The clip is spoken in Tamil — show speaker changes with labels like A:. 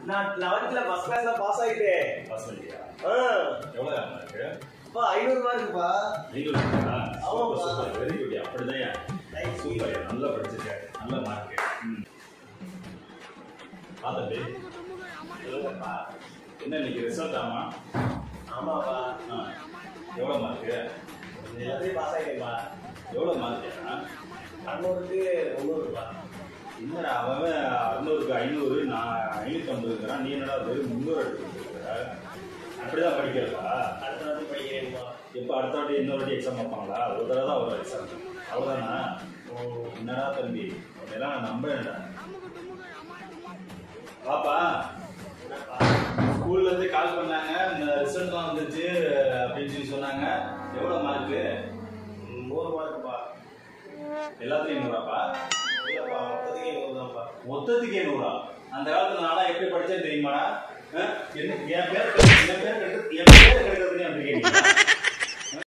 A: நான் லெவன்த்ல ஃபர்ஸ்ட் கிளாஸ்ல பாஸ் ஆயிட்டேன்
B: பாஸ் பண்ணிட்டியா
A: ஆ,
B: எவ்வளோ மார்க்கு
A: அப்பா ஐநூறு மார்க்குப்பா
B: ஐநூறு மார்க்கா
A: ஆமாப்பா.
B: சூப்பர் சூப்பர் வெரி குட் அப்படிதான்
A: Thank you.
B: சூப்பர் நல்லா படிச்சிருக்க நல்ல மார்க் ம் ஆ தம்பி
A: சொல்லுங்கப்பா
B: என்ன இன்னைக்கு ரிசல்ட் ஆமா
A: ஆமாப்பா
B: ஆ எவ்வளோ மார்க்கு
A: எல்லாத்தையும் பாஸ் ஆயிட்டேன்ப்பா
B: எவ்வளோ மார்க்
A: அறுநூறுக்கு முந்நூறுப்பா
B: என்னடா அவன் அறுநூறுக்கு ஐநூறு நான் ஐநூற்றி ஐம்பதுங்கிறான் நீ என்னடா வெறும் முந்நூறு எடுத்துக்கிட்டு அப்படிதான் படிக்கிறதா
A: அடுத்த வாட்டி படிக்கிறேன்ப்பா
B: எப்போ அடுத்த வாட்டி இன்னொரு வாட்டி எக்ஸாம் வைப்பாங்களா ஒரு தடவை தான் வரும் எக்ஸாம் அவ்வளோதானா என்னடா தம்பி இதெல்லாம் நான் நம்புறேன்டா பாப்பா
A: என்னப்பா
B: ஸ்கூல்ல இருந்து கால் பண்ணாங்க இந்த ரிசல்ட்லாம் வந்துருச்சு அப்படின்னு சொல்லி சொன்னாங்க எவ்வளோ மார்க்கு
A: நூறு மார்க்குப்பா
B: எல்லாத்துலையும் நூறாப்பா
A: இல்லப்பா மொத்தத்துக்கு நூறு தான்ப்பா
B: மொத்தத்துக்கே நூறா அந்த காலத்துல நானா எப்படி படிச்சேன் தெரியுமாடா அஹ்? என்ன என் பேர் என் பேர் கட்டு